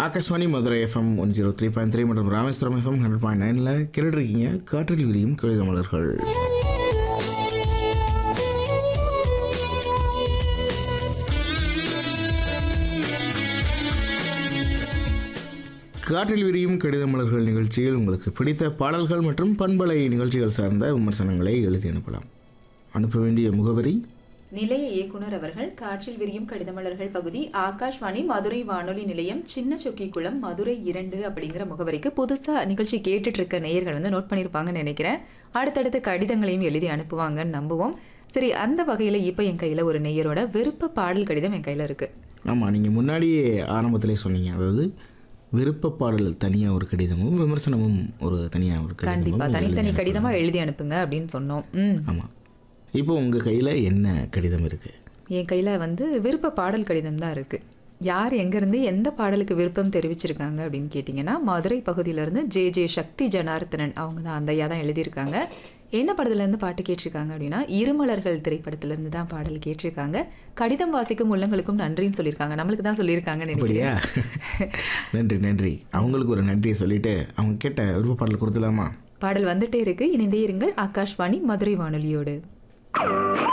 Akashvani Madurai FM one zero three point three மற்றும் Rameswaram FM hundred point நைனில் கேட்டுருக்கீங்க காற்றில் விரியும் கவிதை மலர்கள் காற்றில் விரியும் கடித மலர்கள் நிகழ்ச்சியில் உங்களுக்கு பிடித்த பாடல்கள் மற்றும் பண்பலை நிகழ்ச்சிகள் சார்ந்த விமர்சனங்களை எழுதி அனுப்பலாம் அனுப்ப வேண்டிய முகவரி நிலைய இயக்குனர் அவர்கள் காற்றில் விரியும் கடிதமலர்கள் பகுதி ஆகாஷ்வாணி மதுரை வானொலி நிலையம் சின்ன சொக்கிக்குளம் மதுரை இரண்டு அப்படிங்கிற முகவரிக்கு புதுசா நிகழ்ச்சி கேட்டுட்டு இருக்க நேயர்கள் வந்து நோட் பண்ணியிருப்பாங்கன்னு நினைக்கிறேன் அடுத்தடுத்த கடிதங்களையும் எழுதி அனுப்புவாங்கன்னு நம்புவோம் சரி அந்த வகையில இப்போ என் கையில ஒரு நேயரோட விருப்ப பாடல் கடிதம் என் கையில இருக்கு ஆமாம் நீங்கள் முன்னாடியே ஆரம்பத்திலே சொன்னீங்க அதாவது விருப்ப பாடல் தனியாக ஒரு கடிதமும் விமர்சனமும் ஒரு தனியாக ஒரு கண்டிப்பா கடிதமும் தனித்தனி எழுதி கடிதமா எழுதி அனுப்புங்க அப்படின்னு சொன்னோம் ம் ஆமாம் இப்போ உங்கள் கையில் என்ன கடிதம் இருக்குது என் கையில வந்து விருப்ப பாடல் கடிதம் தான் இருக்கு யார் எங்கேருந்து எந்த பாடலுக்கு விருப்பம் தெரிவிச்சிருக்காங்க அப்படின்னு கேட்டிங்கன்னா மதுரை பகுதியிலேருந்து ஜே ஜே சக்தி ஜனார்த்தனன் அவங்க தான் அந்த ஐயா தான் எழுதியிருக்காங்க என்ன படத்துலேருந்து பாட்டு கேட்டிருக்காங்க அப்படின்னா இருமலர்கள் திரைப்படத்திலேருந்து தான் பாடல் கேட்டிருக்காங்க கடிதம் வாசிக்கும் உள்ளங்களுக்கும் நன்றின்னு சொல்லியிருக்காங்க நம்மளுக்கு தான் சொல்லியிருக்காங்கன்னு அப்படியா நினைக்கிறேன் நன்றி நன்றி அவங்களுக்கு ஒரு நன்றியை சொல்லிட்டு அவங்க கேட்ட விருப்ப பாடல் கொடுத்துலாமா பாடல் வந்துட்டே இருக்கு இணைந்தே இருங்கள் ஆகாஷ்வாணி மதுரை வானொலியோடு